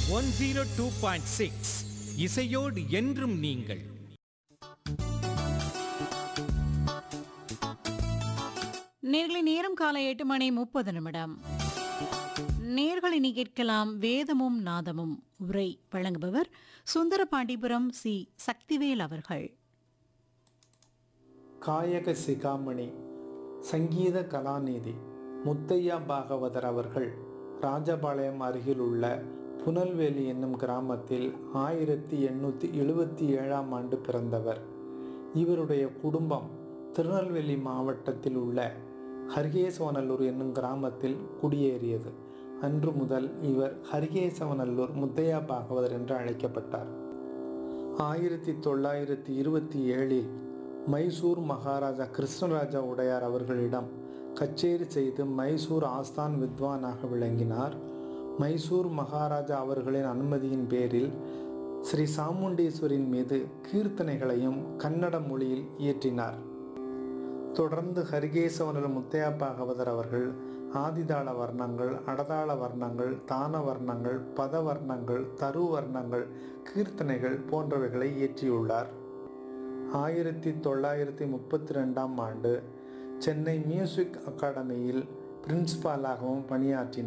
one zero two point six இசையோடு என்றும் நீங்கள் நேர்களை நேரம் காலை எட்டு மணி முப்பது நிமிடம் நேர்களை நீ கேட்கலாம் வேதமும் நாதமும் உரை வழங்குபவர் சுந்தரபாண்டிபுரம் சி சக்திவேல் அவர்கள் காயக சிகாமணி சங்கீத கலாநிதி முத்தையா பாகவதர் அவர்கள் ராஜபாளையம் அருகில் உள்ள புனல்வேலி என்னும் கிராமத்தில் ஆயிரத்தி எண்ணூற்றி எழுபத்தி ஏழாம் ஆண்டு பிறந்தவர் இவருடைய குடும்பம் திருநெல்வேலி மாவட்டத்தில் உள்ள ஹரிகேசவநல்லூர் என்னும் கிராமத்தில் குடியேறியது அன்று முதல் இவர் ஹரிகேசவநல்லூர் முத்தையா பாகவதர் என்று அழைக்கப்பட்டார் ஆயிரத்தி தொள்ளாயிரத்தி இருபத்தி ஏழில் மைசூர் மகாராஜா கிருஷ்ணராஜா உடையார் அவர்களிடம் கச்சேரி செய்து மைசூர் ஆஸ்தான் வித்வானாக விளங்கினார் மைசூர் மகாராஜா அவர்களின் அனுமதியின் பேரில் ஸ்ரீ சாமுண்டீஸ்வரின் மீது கீர்த்தனைகளையும் கன்னட மொழியில் இயற்றினார் தொடர்ந்து ஹரிகேசவனர் முத்தையா பாகவதர் அவர்கள் ஆதிதாள வர்ணங்கள் அடதாள வர்ணங்கள் தான வர்ணங்கள் பத வர்ணங்கள் தரு வர்ணங்கள் கீர்த்தனைகள் போன்றவைகளை இயற்றியுள்ளார் ஆயிரத்தி தொள்ளாயிரத்தி முப்பத்தி ரெண்டாம் ஆண்டு சென்னை மியூசிக் அகாடமியில் பிரின்சிபாலாகவும் பணியாற்றினார்